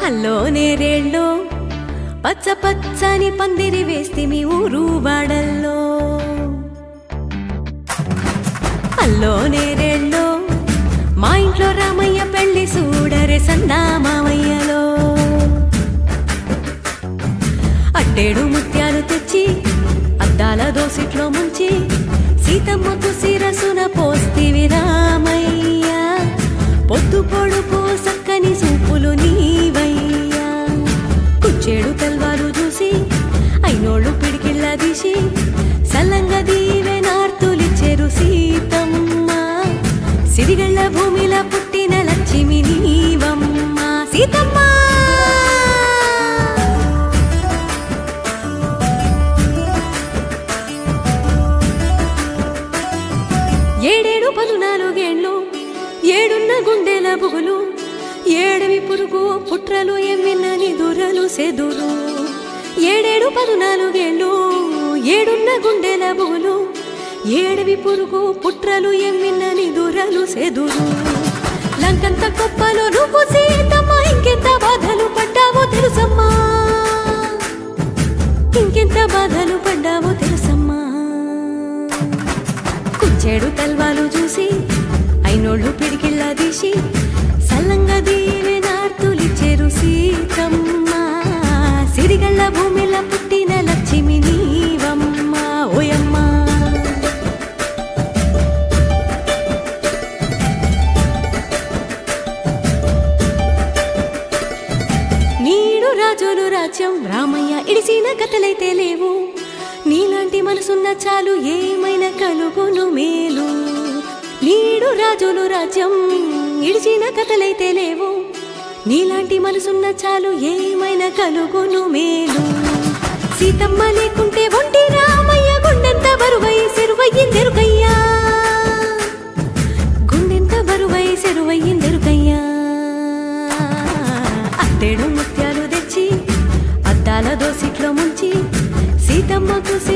అల్లో నేరేళ్ళో పచ్చ పచ్చని పందిరి వేస్తే మీ ఊరు వాడల్లో అల్లో నేరేళ్ళో మా ఇంట్లో రామయ్య పెళ్లి చూడరే సందా మామయ్యలో అట్టేడు ముత్యాలు తెచ్చి అద్దాల దోసిట్లో ముంచి సీతమ్మకు శిరసున పోస్తివి రామయ్య పొద్దు పొడుపు సక్కని సూపులు నీవయ్యా కుచ్చేడు తల్వాలు చూసి అయినోళ్ళు పిడికిళ్ళ తీసి సల్లంగా దీవె నార్తులిచ్చెరు సీతమ్మ సిరిగళ్ళ భూమిల పుట్టిన లక్ష్మి నీవమ్మ సీతమ్మ ఏడేడు పలునాలుగేళ్ళు ఏడున్న గుండెల బుగులు ఏడవి పురుగు పుట్రలు ఎమ్మిన్నని దురలు సెదురు ఏడేడు పలునాలుగేళ్ళు ఏడున్న గుండెల బుగులు ఏడవి పురుగు పుట్రలు ఎమ్మిన్నని దురలు సెదురు లంకంత కొప్పలో నువ్వు సీతమ్మ ఇంకెంత బాధలు పడ్డావో తెలుసమ్మా ఇంకెంత బాధలు పడ్డావో తెలుసమ్మా కుచ్చేడు తల్వాలు చూసి అయినోళ్ళు పిడికిళ్ళ తీసి సల్లంగా దీవె నార్తులిచ్చెరు సీతమ్మ సిరిగళ్ళ భూమిల పుట్టిన లక్ష్మి నీవమ్మ ఓయమ్మ నీడు రాజులు రాజ్యం రామయ్య ఇడిసిన కథలైతే లేవు నీలాంటి మనసున్న చాలు ఏమైనా కలుగును మేలు నీడు రాజులు రాజ్యం ఇడిచిన కథలైతే లేవు నీలాంటి మనసున్న చాలు ఏమైనా కలుగును మేలు సీతమ్మ లేకుంటే ఒంటి రామయ్య గుండెంత బరువై సెరువయ్యిందెరుకయ్యా గుండెంత బరువై సెరువయ్యిందెరుకయ్యా అత్తేడు ముత్యాలు తెచ్చి అద్దాల దోసిట్లో ముంచి సీతమ్మకు